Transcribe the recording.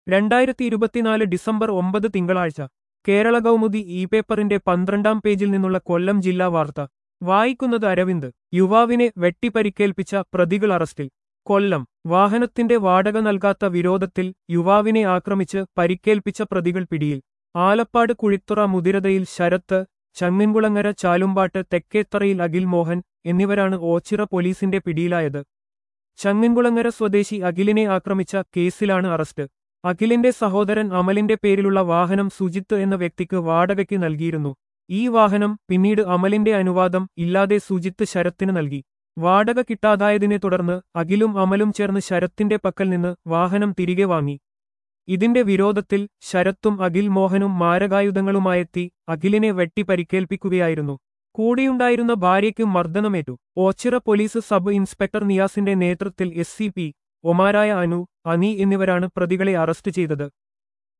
രണ്ടായിരത്തി ഇരുപത്തിനാല് ഡിസംബർ ഒമ്പത് തിങ്കളാഴ്ച കേരള കൗമുദി ഇ പേപ്പറിന്റെ പന്ത്രണ്ടാം പേജിൽ നിന്നുള്ള കൊല്ലം ജില്ലാ വാർത്ത വായിക്കുന്നത് അരവിന്ദ് യുവാവിനെ വെട്ടിപ്പരിക്കേൽപ്പിച്ച പ്രതികൾ അറസ്റ്റിൽ കൊല്ലം വാഹനത്തിന്റെ വാടക നൽകാത്ത വിരോധത്തിൽ യുവാവിനെ ആക്രമിച്ച് പരിക്കേൽപ്പിച്ച പ്രതികൾ പിടിയിൽ ആലപ്പാട് കുഴിത്തുറ മുതിരതയിൽ ശരത്ത് ചങ്ങൻകുളങ്ങര ചാലുംപാട്ട് തെക്കേത്തറയിൽ അഖിൽ മോഹൻ എന്നിവരാണ് ഓച്ചിറ പോലീസിന്റെ പിടിയിലായത് ചങ്ങൻകുളങ്ങര സ്വദേശി അഖിലിനെ ആക്രമിച്ച കേസിലാണ് അറസ്റ്റ് അഖിലിന്റെ സഹോദരൻ അമലിന്റെ പേരിലുള്ള വാഹനം സുജിത്ത് എന്ന വ്യക്തിക്ക് വാടകയ്ക്ക് നൽകിയിരുന്നു ഈ വാഹനം പിന്നീട് അമലിന്റെ അനുവാദം ഇല്ലാതെ സുജിത്ത് ശരത്തിന് നൽകി വാടക കിട്ടാതായതിനെ തുടർന്ന് അഖിലും അമലും ചേർന്ന് ശരത്തിന്റെ പക്കൽ നിന്ന് വാഹനം തിരികെ വാങ്ങി ഇതിന്റെ വിരോധത്തിൽ ശരത്തും അഖിൽ മോഹനും മാരകായുധങ്ങളുമായെത്തി അഖിലിനെ വെട്ടി പരിക്കേൽപ്പിക്കുകയായിരുന്നു കൂടെയുണ്ടായിരുന്ന ഭാര്യയ്ക്ക് മർദ്ദനമേറ്റു ഓച്ചിറ പോലീസ് സബ് ഇൻസ്പെക്ടർ നിയാസിന്റെ നേതൃത്വത്തിൽ എസ് സി പി ഒമാരായ അനു അനി എന്നിവരാണ് പ്രതികളെ അറസ്റ്റ് ചെയ്തത്